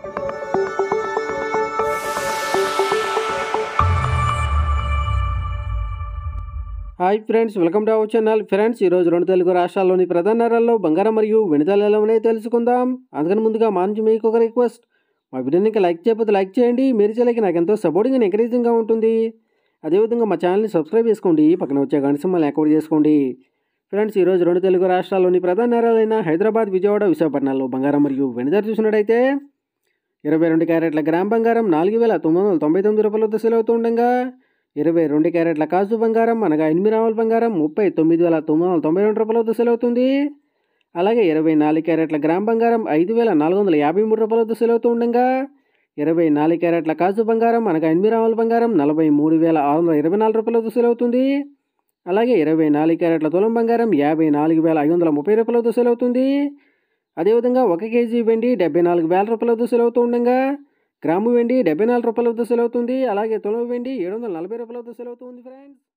hi friends welcome to our channel friends ఈరోజు రెండు తెలుగు రాష్ట్రాల్లోని ప్రధాన నగరాల్లో బంగారం మరియు వెనుదల ఎలా ఉన్నాయో తెలుసుకుందాం అందుకని ముందుగా మా నుంచి మీకు ఒక రిక్వెస్ట్ మా వీడియోని ఇంకా లైక్ చేయకపోతే లైక్ చేయండి మీరు చేయలేక నాకు ఎంతో సపోర్టింగ్ అండ్ ఎంకరేజింగ్గా ఉంటుంది అదేవిధంగా మా ఛానల్ని సబ్స్క్రైబ్ చేసుకోండి పక్కన వచ్చే గంట సింబల్ని యాక్టివేట్ చేసుకోండి ఫ్రెండ్స్ ఈరోజు రెండు తెలుగు రాష్ట్రాల్లోని ప్రధాన నగరాలైన హైదరాబాద్ విజయవాడ విశాఖపట్నాల్లో బంగారం మరియు వెనుదల చూసినట్టయితే ఇరవై రెండు క్యారెట్ల గ్రామ్ బంగారం నాలుగు వేల తొమ్మిది వందల తొంభై తొమ్మిది రూపాయలతో సెల్ అవుతూ ఉండగా ఇరవై రెండు క్యారెట్ల కాజు బంగారం అనగా ఎనిమిది రావుల బంగారం ముప్పై తొమ్మిది వేల తొమ్మిది వందల తొంభై రెండు రూపాయలతో సెల్ అవుతుంది అలాగే ఇరవై నాలుగు క్యారెట్ల గ్రామ్ బంగారం ఐదు వేల నాలుగు వందల యాభై మూడు రూపాయలతో సెల్ అవుతూ ఉండగా ఇరవై నాలుగు క్యారెట్ల కాజు బంగారం అనగా ఎనిమిది రావుల బంగారం నలభై మూడు వేల ఆరు వందల ఇరవై నాలుగు రూపాయలతో సెల్ అవుతుంది అలాగే ఇరవై నాలుగు క్యారెట్ల తులం బంగారం యాభై నాలుగు వేల ఐదు వందల ముప్పై రూపాయలతో సెల్ అవుతుంది అదేవిధంగా ఒక కేజీ వెండి డెబ్బై నాలుగు వేల రూపాయలతో సెల్ అవుతూ ఉండగా గ్రాము వెండి డెబ్బై నాలుగు రూపాయలతో సెల్ అవుతుంది అలాగే తులం వెండి ఏడు వందల నలభై రూపాయలతో సెల్ అవుతుంది ఫ్రెండ్స్